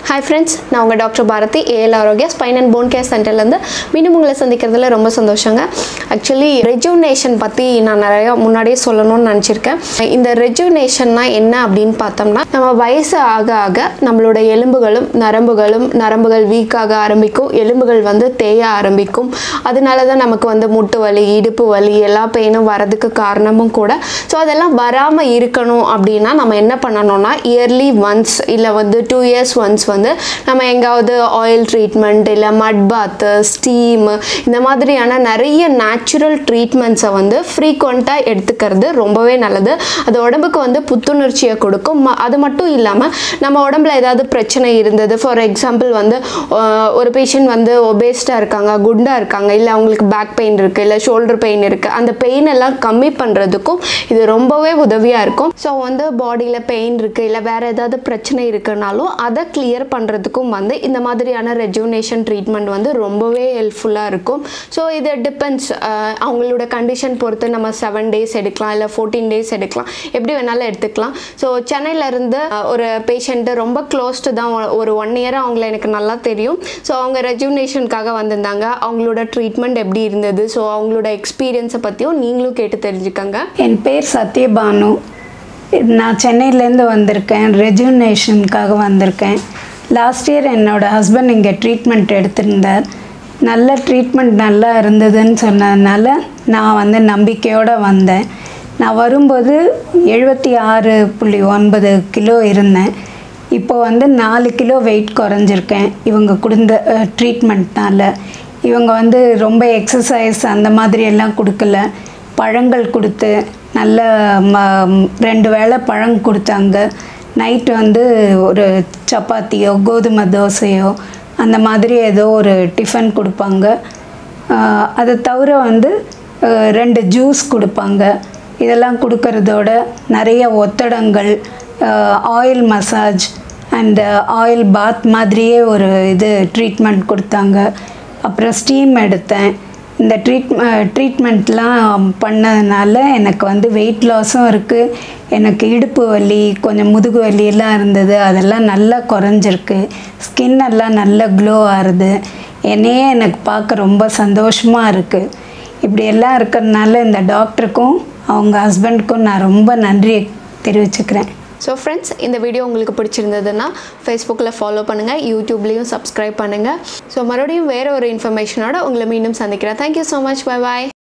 hi friends நான் உங்கள் doctor Bharathi AL Arogya spine and bone care சென்டர்லேருந்து மீண்டும் உங்களை சந்திக்கிறதுல ரொம்ப சந்தோஷங்க ஆக்சுவலி ரெஜுனேஷன் பற்றி நான் நிறையா முன்னாடியே சொல்லணும்னு நினச்சிருக்கேன் இந்த ரெஜுனேஷன்னா என்ன அப்படின்னு பார்த்தோம்னா நம்ம வயசு ஆக ஆக நம்மளோட எலும்புகளும் நரம்புகளும் நரம்புகள் வீக்காக ஆரம்பிக்கும் எலும்புகள் வந்து தேய ஆரம்பிக்கும் அதனால தான் நமக்கு வந்து முட்டு வலி இடுப்பு வலி எல்லா பெயினும் வரதுக்கு காரணமும் கூட ஸோ அதெல்லாம் வராமல் இருக்கணும் அப்படின்னா நம்ம என்ன பண்ணணும்னா இயர்லி ஒன்ஸ் இல்லை வந்து டூ இயர்ஸ் ஒன்ஸ் வந்து நம்ம எங்காவது ஆயில் ட்ரீட்மெண்ட் இல்லை மட் பாத்து ஸ்டீம் இந்த மாதிரியான நிறைய நேச்சுரல் ட்ரீட்மெண்ட்ஸை வந்து ஃப்ரீக்வெண்ட்டாக எடுத்துக்கிறது ரொம்பவே நல்லது அது உடம்புக்கு வந்து புத்துணர்ச்சியை கொடுக்கும் ம- அது மட்டும் இல்லாமல் நம்ம உடம்புல ஏதாவது பிரச்சனை இருந்தது ஃபார் எக்ஸாம்பிள் வந்து ஆஹ், ஒரு பேஷண்ட் வந்து ஒபேஸ்டாக இருக்காங்க குண்டாக இருக்காங்க இல்லை அவங்களுக்கு பேக் பெயின் இருக்குது இல்லை ஷோல்டர் பெயின் இருக்குது அந்த பெயின் எல்லாம் கம்மி பண்ணுறதுக்கும் இது ரொம்பவே உதவியாக இருக்கும் ஸோ வந்து பாடியில் பெயின் இருக்குது இல்லை வேறு ஏதாவது பிரச்சனை இருக்குனாலும் அதை கிளியர் பண்ணுறதுக்கும் வந்து இந்த மாதிரியான ரெஜுனேஷன் ட்ரீட்மெண்ட் வந்து ரொம்பவே ஹெல்ப்ஃபுல்லாக இருக்கும் ஸோ இது டிபெண்ட்ஸ் அவங்களோட கண்டிஷன் பொறுத்து நம்ம செவன் டேஸ் எடுக்கலாம் இல்லை ஃபோர்டீன் டேஸ் எடுக்கலாம் எப்படி வேணாலும் எடுத்துக்கலாம் ஸோ சென்னையிலேருந்து ஒரு பேஷண்ட்டு ரொம்ப க்ளோஸ்டு தான் ஒ- ஒரு ஒன் இயர் அவங்கள எனக்கு நல்லா தெரியும் ஸோ அவங்க ரெஜுனேஷனுக்காக வந்திருந்தாங்க அவங்களோட ட்ரீட்மெண்ட் எப்படி இருந்தது ஸோ அவங்களோட எக்ஸ்பீரியன்ஸை பற்றியும் நீங்களும் கேட்டு தெரிஞ்சுக்கோங்க என் பேர் சத்யபானு நான் சென்னையிலேருந்து வந்திருக்கேன் ரெஜுனேஷனுக்காக வந்திருக்கேன் லாஸ்ட் இயர் என்னோட ஹஸ்பண்ட் இங்கே ட்ரீட்மெண்ட் எடுத்திருந்தார் நல்ல ட்ரீட்மெண்ட் நல்லா இருந்ததுன்னு சொன்னதுனால நான் வந்து நம்பிக்கையோடு வந்தேன் நான் வரும்போது எழுபத்தி ஆறு புள்ளி ஒன்பது கிலோ இருந்தேன் இப்போ வந்து நாலு கிலோ வெயிட் குறைஞ்சிருக்கேன் இவங்க கொடுத்த ட்ரீட்மெண்ட்னால இவங்க வந்து ரொம்ப எக்ஸசைஸ் அந்த மாதிரி எல்லாம் கொடுக்கல பழங்கள் கொடுத்து நல்ல ம ரெண்டு வேளை பழம் கொடுத்தாங்க நைட்டு வந்து ஒரு சப்பாத்தியோ கோதுமை தோசையோ அந்த மாதிரி ஏதோ ஒரு டிஃபன் கொடுப்பாங்க ஆஹ் அதை தவிர வந்து ஆஹ் ரெண்டு ஜூஸ் கொடுப்பாங்க இதெல்லாம் கொடுக்கறதோட நிறைய ஒத்தடங்கள் oil massage and oil bath மாதிரியே ஒரு இது ட்ரீட்மெண்ட் கொடுத்தாங்க அப்புறம் ஸ்டீம் எடுத்தேன் இந்த ட்ரீட் ட்ரீட்மெண்ட்லாம் பண்ணதுனால எனக்கு வந்து வெயிட் லாஸும் இருக்குது எனக்கு இடுப்பு வலி கொஞ்சம் முதுகு வலி எல்லாம் இருந்தது அதெல்லாம் நல்லா குறைஞ்சிருக்கு ஸ்கின் எல்லாம் நல்லா க்ளோ ஆகுது என்னையே எனக்கு பார்க்க ரொம்ப சந்தோஷமாக இருக்குது இப்படி எல்லாம் இருக்கிறதுனால இந்த டாக்டருக்கும் அவங்க ஹஸ்பண்டுக்கும் நான் ரொம்ப நன்றி தெரிவிச்சுக்கிறேன் ஸோ ஃப்ரெண்ட்ஸ் இந்த வீடியோ உங்களுக்கு பிடிச்சிருந்ததுன்னா ஃபேஸ்புக்கில் ஃபாலோ பண்ணுங்கள் யூடியூப்லேயும் சப்ஸ்கிரைப் பண்ணுங்கள் ஸோ மறுபடியும் வேறு ஒரு இன்ஃபர்மேஷனோட உங்களை மீண்டும் சந்திக்கிறேன் தேங்க்யூ ஸோ மச் பை பாய்